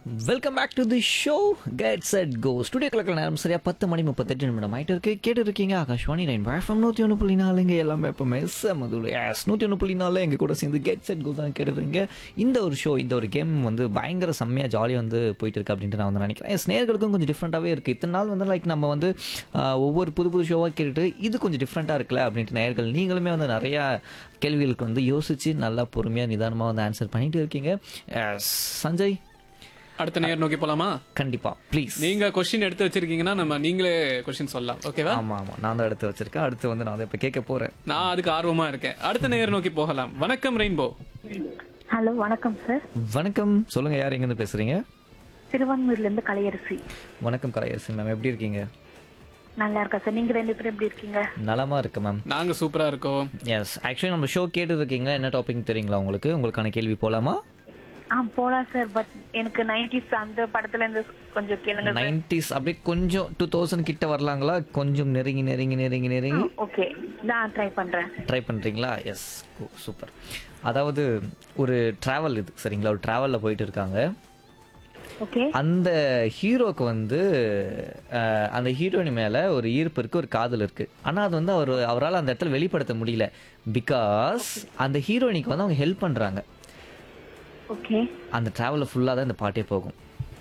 welcome back to the show get set go studio கிளக்கில் நேரம் சரியா பத்து மணி முப்பத்தெட்டு நிமிடம் ஆகிட்டு இருக்கு கேட்டு இருக்கீங்க ஆகாஷ்வாணி நைன் வேஃபம் நூற்றி ஒன்று புள்ளி நாலு இங்கே எல்லாமே எப்பவுமே செமதுல எஸ் நூற்றி ஒன்று புள்ளி நாலு எங்கள் கூட சேர்ந்து கெட் செட் கோ தான் கேட்டுருக்கீங்க இந்த ஒரு ஷோ இந்த ஒரு கேம் வந்து பயங்கர செம்மையாக ஜாலியாக வந்து போயிட்டு இருக்கு அப்படின்ட்டு நான் வந்து நினைக்கிறேன் எஸ் நேர்களுக்கும் கொஞ்சம் டிஃப்ரெண்ட்டாகவே இருக்குது இத்தனை நாள் வந்து லைக் நம்ம வந்து ஆஹ், ஒவ்வொரு புது புது ஷோவாக கேட்டுட்டு இது கொஞ்சம் டிஃப்ரெண்ட்டாக இருக்குல்ல அப்படின்ட்டு நேர்கள் நீங்களுமே வந்து நிறையா கேள்விகளுக்கு வந்து யோசிச்சு நல்லா பொறுமையாக நிதானமாக வந்து ஆன்சர் பண்ணிட்டு இருக்கீங்க எஸ் சஞ்சய் அடுத்த நேர் நோக்கி போலாமா கண்டிப்பா ப்ளீஸ் நீங்க கொஸ்டின் எடுத்து வச்சிருக்கீங்கன்னா நம்ம நீங்களே கொஸ்டின் சொல்லலாம் ஓகேவா ஆமா ஆமா நான் தான் எடுத்து வச்சிருக்கேன் அடுத்து வந்து நான் அதை இப்ப கேட்க போறேன் நான் அதுக்கு ஆர்வமா இருக்கேன் அடுத்த நேர் நோக்கி போகலாம் வணக்கம் ரெயின்போ ஹலோ வணக்கம் சார் வணக்கம் சொல்லுங்க யார் எங்க இருந்து பேசுறீங்க திருவான்மூர்ல இருந்து கலையரசி வணக்கம் கலையரசி மேம் எப்படி இருக்கீங்க நல்லா இருக்கா சார் நீங்க ரெண்டு பேரும் எப்படி இருக்கீங்க நலமா இருக்கு மேம் நாங்க சூப்பரா இருக்கோம் எஸ் ஆக்சுவலி நம்ம ஷோ கேட்டு இருக்கீங்க என்ன டாபிக் தெரியுங்களா உங்களுக்கு உங்களுக்கான கேள்வி போலாமா ஆ போலாம் சார் பட் எனக்கு நைன்டிஸ் அந்த படத்துல இருந்து கொஞ்சம் கேளுங்க சார் நைன்டிஸ் அப்படியே கொஞ்சம் டூ தௌசண்ட் கிட்ட வரலாங்களா கொஞ்சம் நெருங்கி நெருங்கி நெருங்கி நெருங்கி ஓகே நான் ட்ரை பண்றேன் ட்ரை பண்ணுறீங்களா எஸ் சூப்பர் அதாவது ஒரு ட்ராவல் இது சரிங்களா ஒரு ட்ராவலில் போயிட்டு இருக்காங்க ஓகே அந்த ஹீரோக்கு வந்து அஹ், அந்த ஹீரோயின் மேலே ஒரு ஈர்ப்பு இருக்கு ஒரு காதல் இருக்கு ஆனால் அது வந்து அவர் அவரால் அந்த இடத்துல வெளிப்படுத்த முடியல பிகாஸ் அந்த ஹீரோயினிக்கு வந்து அவங்க ஹெல்ப் பண்ணுறாங்க ஓகே அந்த ட்ராவலில் ஃபுல்லாக தான் இந்த பாட்டே போகும்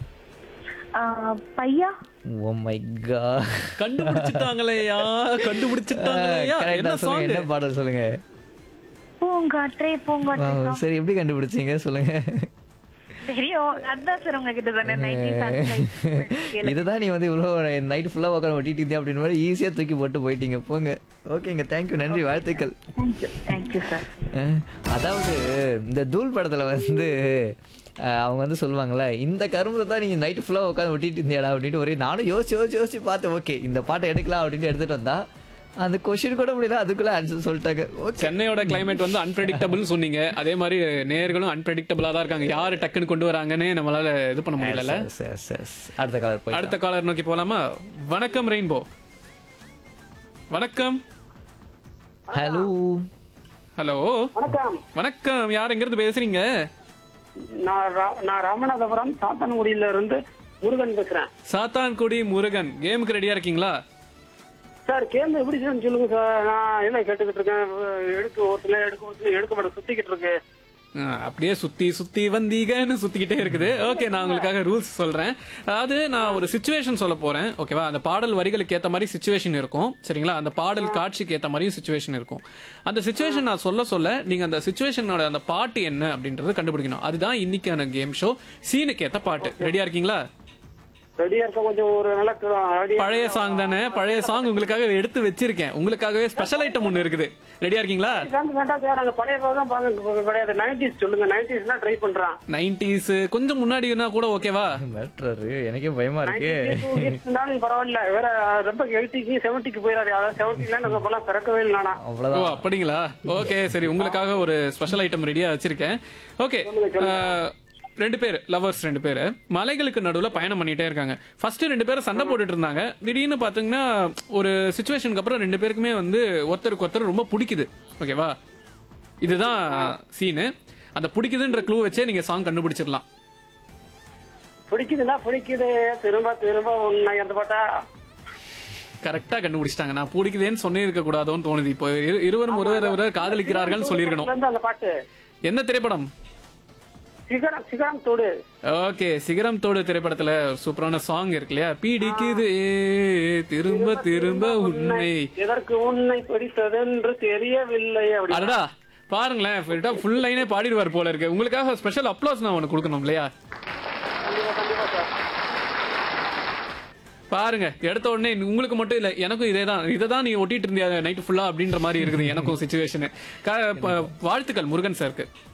பையா ஓ மை கா கண்டுபிடிச்சிட்டாங்களேயா கண்டுபிடிச்சிட்டாங்களேயா என்ன சொல்லுங்க சாங் என்ன பாடல் சொல்லுங்க பூங்காற்றே பூங்காற்றே ஆ, சரி எப்படி கண்டுபிடிச்சீங்க சொல்லுங்க தெரியும் அதான் சார் உங்ககிட்ட சொன்னேன் நைன்டிஸ் இதுதான் நீ வந்து இவ்வளோ நைட் ஃபுல்லாக உட்காந்து ஒட்டிட்டு இருந்தே அப்படின்னு மாதிரி ஈஸியாக தூக்கி போட்டு போயிட்டீங்க போங்க ஓகேங்க தேங்க்யூ நன்றி வாழ்த்துக்கள் தேங்க்யூ தேங்க்யூ சார் அஹ், அதாவது இந்த தூள் படத்துல வந்து அஹ், அவங்க வந்து சொல்லுவாங்கல்ல இந்த கரும்புல தான் நீங்க நைட்டு ஃபுல்லாக உட்காந்து ஒட்டிட்டு இருந்தியாடா அப்படின்ட்டு ஒரே நானும் யோசிச்சு யோசிச்சு யோசிச்சு பார்த்தேன் ஓகே இந்த பாட்டை எடுக்கலாம் அப்படின்ட்டு எடுத்துட்டு வந்தா அந்த கொஷின் கூட முடியல அதுக்குள்ள ஆன்சர் சொல்லிட்டாங்க ஓகே சென்னையோட கிளைமேட் வந்து அன்பிரடிக்டபிள் சொன்னீங்க அதே மாதிரி நேர்களும் அன்பிரடிக்டபிளா தான் இருக்காங்க யாரு டக்குன்னு கொண்டு வராங்கன்னு நம்மளால இது பண்ண முடியல அடுத்த கலர் போய் அடுத்த காலர் நோக்கி போலாமா வணக்கம் ரெயின்போ வணக்கம் ஹலோ ஹலோ வணக்கம் வணக்கம் யார் எங்க இருந்து பேசுறீங்க நான் ரா- நான் ராமநாதபுரம் சாத்தான்குடியில இருந்து முருகன் பேசுறேன் சாத்தான்குடி முருகன் கேமுக்கு ரெடியா இருக்கீங்களா சார் கேள்வி எப்படி இருக்குன்னு சொல்லுங்க சார் நான் என்ன கேட்டுக்கிட்டு இருக்கேன் எடுக்க ஒருத்தல எடுக்க ஒருத்தல எடுக்க மாட்டேன் சுத்திக்கிட்டு இருக்கு ஆ, அப்படியே சுத்தி சுத்தி வந்தீங்கன்னு சுத்திக்கிட்டே இருக்குது ஓகே நான் உங்களுக்காக ரூல்ஸ் சொல்றேன் அதாவது நான் ஒரு சுச்சுவேஷன் சொல்ல போறேன் ஓகேவா அந்த பாடல் வரிகளுக்கு ஏத்த மாதிரி சுச்சுவேஷன் இருக்கும் சரிங்களா அந்த பாடல் காட்சிக்கு ஏத்த மாதிரியும் சுச்சுவேஷன் இருக்கும் அந்த சுச்சுவேஷன் நான் சொல்ல சொல்ல நீங்க அந்த சுச்சுவேஷனோட அந்த பாட்டு என்ன அப்படின்றத கண்டுபிடிக்கணும் அதுதான் இன்னைக்கான கேம் ஷோ சீனுக்கு ஏத்த பாட்டு ரெடியா இருக்கீங்களா ரெடியா இருக்க கொஞ்சம் ஒரு நல்ல ரெடியா பழைய சாங் தானே பழைய சாங் உங்களுக்காக எடுத்து வச்சிருக்கேன் உங்களுக்காகவே ஸ்பெஷல் ஐட்டம் ஒன்று இருக்குது ரெடியா இருக்கீங்களா சாங் வேண்டாம் சார் நாங்க பழைய தான் பாக்க கிடையாது நைன்டிஸ் சொல்லுங்க நைன்டிஸ் தான் ட்ரை பண்றான் நைன்டிஸ் கொஞ்சம் முன்னாடினா கூட ஓகேவா மேட்ரு எனக்கே பயமா இருக்கு இருந்தாலும் பரவாயில்ல வேற ரொம்ப எயிட்டிக்கு செவன்ட்டிக்கு போயிடாது அதாவது செவன்ட்டில நாங்க போலாம் பிறக்கவே இல்லை நானா ஓ அவ்வளோதான் அப்படிங்களா ஓகே சரி உங்களுக்காக ஒரு ஸ்பெஷல் ஐட்டம் ரெடியா வச்சிருக்கேன் ஓகே ரெண்டு பேர் லவர்ஸ் ரெண்டு பேர் மலைகளுக்கு நடுவில் பயணம் பண்ணிட்டே இருக்காங்க ஃபர்ஸ்ட் ரெண்டு பேரும் சண்டை போட்டுட்டு இருந்தாங்க திடீர்னு பார்த்தீங்கன்னா ஒரு சுச்சுவேஷனுக்கு அப்புறம் ரெண்டு பேருக்குமே வந்து ஒருத்தருக்கு ஒருத்தர் ரொம்ப பிடிக்குது ஓகேவா இதுதான் சீனு அந்த பிடிக்குதுன்ற க்ளூ வச்சே நீங்க சாங் கண்டுபிடிச்சிடலாம் பிடிக்குதுன்னா பிடிக்குது திரும்ப திரும்ப உன்னை அந்த பாட்டா கரெக்டா கண்டுபிடிச்சிட்டாங்க நான் பிடிக்குதேன்னு சொல்லியிருக்க கூடாதோன்னு தோணுது இப்போ இரு- இருவரும் ஒருவர் ஒருவர் காதலிக்கிறார்கள் சொல்லியிருக்கணும் இருந்து அந்த பாட்டு என்ன திரைப்படம் சிகரம் சிகரம் தோடு ஓகே சிகரம் தோடு திரைப்படத்துல ஒரு சூப்பரான சாங் இருக்கு இல்லையா பிடிக்குது திரும்ப திரும்ப உன்னை எதற்கு உன்னை பிடித்ததென்று தெரியவில்லை அப்படி அடடா பாருங்களேன் ஃபுல் லைனே பாடிடுவார் போல இருக்கு உங்களுக்காக ஸ்பெஷல் அப்ளாஸ் நான் உனக்கு கொடுக்கணும் இல்லையா கண்டிப்பா கண்டிப்பா சார் பாருங்க எடுத்த உடனே உங்களுக்கு மட்டும் இல்ல எனக்கும் இதே தான் இதை தான் நீ ஒட்டிட்டு இருந்தியா நைட் ஃபுல்லா அப்படின்ற மாதிரி இருக்குது எனக்கும் சுச்சுவேஷன் வாழ்த்துக்கள் முருகன் சாருக்கு